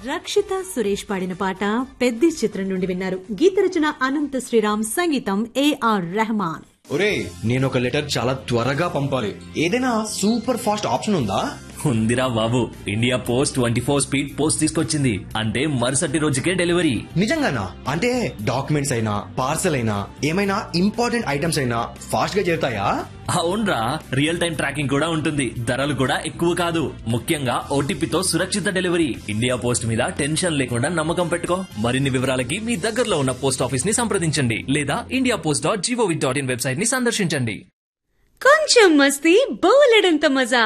రక్షిత సురేష్ పాడిన పాట పెద్ది చిత్రం నుండి విన్నారు గీత రచన అనంత శ్రీరామ్ సంగీతం ఏఆర్ రెహమాన్ ఒరే నేను ఒక లెటర్ చాలా త్వరగా పంపాలి ఏదైనా సూపర్ ఫాస్ట్ ఆప్షన్ ఉందా ఉందిరా బాబు India post twenty four speed post తీసుకొచ్చింది అంటే మరుసటి రోజుకే డెలివరీ నిజంగానా అంటే డాక్యుమెంట్స్ అయినా పార్సల్ అయినా ఏమైనా ఇంపార్టెంట్ ఐటమ్స్ అయినా ఫాస్ట్ గా చేరుతాయా అవునరా రియల్ టైం ట్రాకింగ్ కూడా ఉంటుంది ధరలు కూడా ఎక్కువ కాదు ముఖ్యంగా ఓటీపీతో సురక్షిత డెలివరీ ఇండియా పోస్ట్ మీద టెన్షన్ లేకుండా నమ్మకం పెట్టుకో మరిన్ని వివరాలకి మీ దగ్గరలో ఉన్న పోస్ట్ ఆఫీస్ ని సంప్రదించండి లేదా India post dot G O V dot in website ని సందర్శించండి కొంచెం మస్తీ బోలెడంత మజా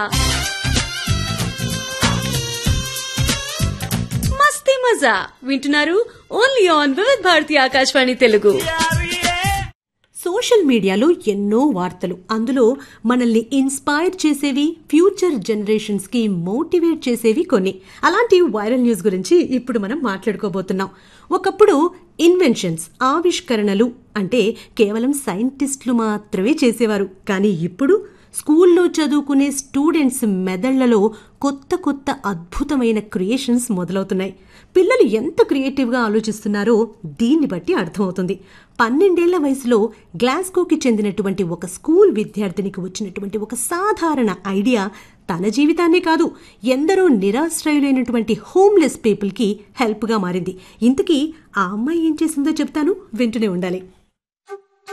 మస్తీ మజా వింటున్నారు only on Vividh Bharati Akashvani Telugu social మీడియాలో ఎన్నో వార్తలు అందులో మనల్ని ఇన్స్పైర్ చేసేవి ఫ్యూచర్ జనరేషన్స్ కి మోటివేట్ చేసేవి కొన్ని అలాంటి వైరల్ న్యూస్ గురించి ఇప్పుడు మనం మాట్లాడుకోబోతున్నాం ఒకప్పుడు ఇన్వెన్షన్స్ ఆవిష్కరణలు అంటే కేవలం సైంటిస్టులు మాత్రమే చేసేవారు కానీ ఇప్పుడు స్కూల్లో చదువుకునే స్టూడెంట్స్ మెదళ్లలో కొత్త కొత్త అద్భుతమైన క్రియేషన్స్ మొదలవుతున్నాయి పిల్లలు ఎంత క్రియేటివ్గా ఆలోచిస్తున్నారో దీన్ని బట్టి అర్థమవుతుంది పన్నెండేళ్ల వయసులో గ్లాస్గోకి చెందినటువంటి ఒక స్కూల్ విద్యార్థినికి వచ్చినటువంటి ఒక సాధారణ ఐడియా తన జీవితాన్నే కాదు ఎందరో నిరాశ్రయులైనటువంటి హోమ్లెస్ పీపుల్కి హెల్ప్గా మారింది ఇంతకీ ఆ అమ్మాయి ఏం చేసిందో చెప్తాను వింటూనే ఉండాలి